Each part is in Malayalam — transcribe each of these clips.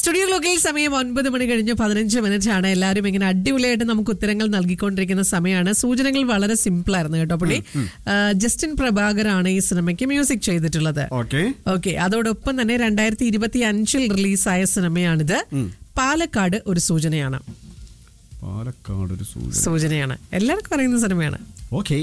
സ്റ്റുഡിയോ ലോക്കിൽ സമയം ഒൻപത് മണി കഴിഞ്ഞ് പതിനഞ്ച് മിനിറ്റ് ആണ് എല്ലാവരും ഇങ്ങനെ അടിപൊളിയായിട്ട് നമുക്ക് ഉത്തരങ്ങൾ നൽകിക്കൊണ്ടിരിക്കുന്ന സമയമാണ് സൂചനകൾ വളരെ സിമ്പിൾ ആയിരുന്നു കേട്ടോ പുള്ളി ആ, ജസ്റ്റിൻ പ്രഭാകരാണ് ഈ സിനിമയ്ക്ക് മ്യൂസിക് ചെയ്തിട്ടുള്ളത് ഓക്കെ ഓക്കെ അതോടൊപ്പം തന്നെ രണ്ടായിരത്തി ഇരുപത്തി അഞ്ചിൽ റിലീസായ സിനിമയാണിത് പാലക്കാട് ഒരു സൂചനയാണ് പാലക്കാട് ഒരു സൂചന സൂചനയാണ് എല്ലാവർക്കും അറിയുന്ന സിനിമയാണ് ഓക്കെ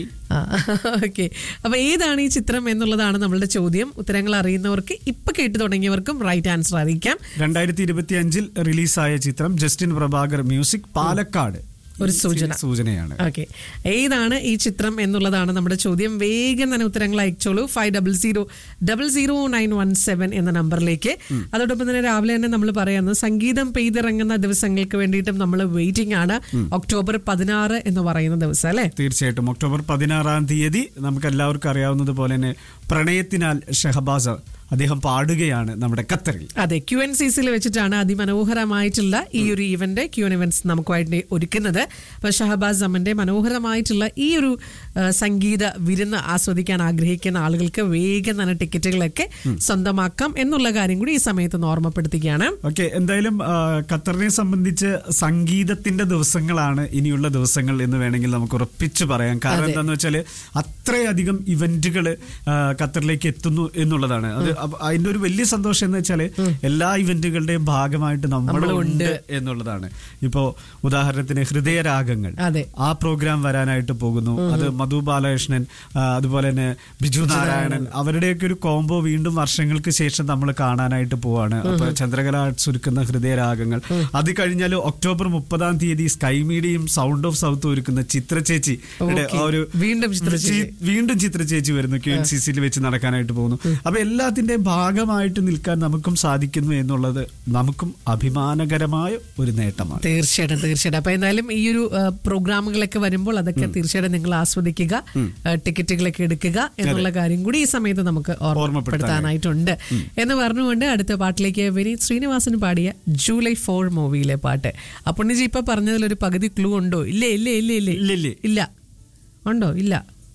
ഓക്കെ അപ്പൊ ഏതാണ് ഈ ചിത്രം എന്നുള്ളതാണ് നമ്മളുടെ ചോദ്യം ഉത്തരങ്ങൾ അറിയുന്നവർക്ക് ഇപ്പൊ കേട്ടു തുടങ്ങിയവർക്കും റൈറ്റ് ആൻസർ അറിയിക്കാം രണ്ടായിരത്തി ഇരുപത്തി അഞ്ചിൽ റിലീസായ ചിത്രം ജസ്റ്റിൻ പ്രഭാകർ മ്യൂസിക് പാലക്കാട് ഒരു സൂചന. സൂചനയാണ് ഓക്കെ ഏതാണ് ഈ ചിത്രം എന്നുള്ളതാണ് നമ്മുടെ ചോദ്യം വേഗം തന്നെ ഉത്തരങ്ങൾ അയച്ചോളൂ five double zero double zero nine one seven എന്ന നമ്പറിലേക്ക് അതോടൊപ്പം തന്നെ രാവിലെ തന്നെ നമ്മൾ പറയുന്നത് സംഗീതം പെയ്തിറങ്ങുന്ന ദിവസങ്ങൾക്ക് വേണ്ടിയിട്ടും നമ്മൾ വെയിറ്റിംഗ് ആണ് ഒക്ടോബർ പതിനാറ് എന്ന് പറയുന്ന ദിവസം അല്ലെ തീർച്ചയായിട്ടും ഒക്ടോബർ പതിനാറാം തീയതി നമുക്ക് എല്ലാവർക്കും അറിയാവുന്നത് പോലെ തന്നെ പ്രണയത്തിനാൽ ഷഹബാസ് അദ്ദേഹം പാടുകയാണ് നമ്മുടെ ഖത്തറിൽ അതെ ക്യു എൻ സി സിയിൽ വെച്ചിട്ടാണ് അതിമനോഹരമായിട്ടുള്ള ഈ ഒരു ഇവന്റ് ക്യു എൻ ഇവന്റ്സ് നമുക്കുമായിട്ട് ഒരുക്കുന്നത് അപ്പൊ ഷഹബാസ് അമ്മന്റെ മനോഹരമായിട്ടുള്ള ഈ ഒരു ആ, സംഗീത വിരുന്ന് ആസ്വദിക്കാൻ ആഗ്രഹിക്കുന്ന ആളുകൾക്ക് വേഗം തന്നെ ടിക്കറ്റുകളൊക്കെ സ്വന്തമാക്കാം എന്നുള്ള കാര്യം കൂടി ഈ സമയത്ത് ഒന്ന് ഓർമ്മപ്പെടുത്തുകയാണ് ഓക്കെ എന്തായാലും ആ, ഖത്തറിനെ സംബന്ധിച്ച് സംഗീതത്തിന്റെ ദിവസങ്ങളാണ് ഇനിയുള്ള ദിവസങ്ങൾ എന്ന് വേണമെങ്കിൽ നമുക്ക് ഉറപ്പിച്ചു പറയാം കാരണം അതെ. എന്താന്ന് വെച്ചാല് അത്രയധികം ഇവന്റുകൾ ഖത്തറിലേക്ക് എത്തുന്നു എന്നുള്ളതാണ് അത് അപ്പ- അതിന്റെ ഒരു വലിയ സന്തോഷം എന്ന് വെച്ചാല് എല്ലാ ഇവന്റുകളുടെയും ഭാഗമായിട്ട് നമ്മളും ഉണ്ട് എന്നുള്ളതാണ് ഇപ്പോ ഉദാഹരണത്തിന് ഹൃദയരാഗങ്ങൾ അതെ. ആ പ്രോഗ്രാം വരാനായിട്ട് പോകുന്നു അത് മധു ബാലകൃഷ്ണൻ ആ, അതുപോലെ തന്നെ ബിജു നാരായണൻ അവരുടെയൊക്കെ ഒരു കോംബോ വീണ്ടും വർഷങ്ങൾക്ക് ശേഷം നമ്മൾ കാണാനായിട്ട് പോവാണ് അപ്പൊ ചന്ദ്രകല ആർട്സ് ഒരുക്കുന്ന ഹൃദയരാഗങ്ങൾ അത് കഴിഞ്ഞാൽ ഒക്ടോബർ മുപ്പതാം തീയതി സ്കൈ മീഡിയയും സൗണ്ട് ഓഫ് സൗത്ത് ഒരുക്കുന്ന ചിത്രചേച്ചി യുടെ Okay. ആ ഒരു വീണ്ടും ചിത്രചേച്ചി. ചി- വീണ്ടും ചിത്രചേച്ചി വരുന്നു ക്യു എൻ സി സിയിൽ വെച്ച് നടക്കാനായിട്ട് പോകുന്നു അപ്പൊ എല്ലാത്തിന്റെ ഭാഗമായിട്ട് നിൽക്കാൻ നമുക്കും സാധിക്കുന്നു എന്നുള്ളത് നമുക്കും അഭിമാനകരമായ ഒരു നേട്ടമാണ് തീർച്ചയായിട്ടും തീർച്ചയായിട്ടും അപ്പൊ എന്തായാലും ഈ ഒരു ആ, പ്രോഗ്രാമുകളൊക്കെ വരുമ്പോൾ അതൊക്കെ തീർച്ചയായിട്ടും നിങ്ങൾ ആസ്വദിക്കുക ആ, ടിക്കറ്റുകളൊക്കെ എടുക്കുക എന്നുള്ള കാര്യം കൂടി ഈ സമയത്ത് നമുക്ക് ഓർമ്മപ്പെടുത്താനായിട്ടുണ്ട് എന്ന് പറഞ്ഞുകൊണ്ട് അടുത്ത പാട്ടിലേക്ക് വിനീത് ശ്രീനിവാസൻ പാടിയ ജൂലൈ ഫോർ മൂവിയിലെ പാട്ട് ആ പുണ്യജി ഇപ്പൊ പറഞ്ഞതിൽ ഒരു പകുതി ക്ലൂ ഉണ്ടോ ഇല്ലേ ഇല്ലേ ഇല്ലേ ഇല്ലേ ഇല്ല, ഇല്ലേ. ഇല്ല ഉണ്ടോ ഇല്ല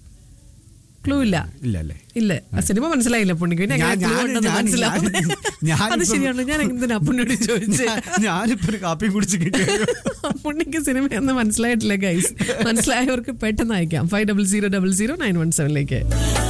ക്ലൂ ഇല്ല ഇല്ല അല്ലേ ഇല്ല ആ സിനിമ മനസ്സിലായില്ല പുണ്ണിക്ക് പിന്നെ എങ്ങനെ ഞാൻ- clue ഞാൻ- ഉണ്ടെന്ന് ഞാൻ- മനസ്സിലാവുന്നത്? ഞാൻ- ഞാനിപ്പം- അത് ശരിയാണ് ഞാൻ എന്തിനാ പുണ്യോട് ചോദിച്ചത് ഞാൻ- ഞാനിപ്പോ ഒരു കാപ്പി കുടിച്ച് കിട്ടിയ പുണ്ണിക്ക് സിനിമയൊന്നും മനസ്സിലായിട്ടില്ല ഗൈസ് മനസ്സിലായവർക്ക് പെട്ടെന്ന് അയക്കാം five double zero double zero nine one സെവനിലേക്ക്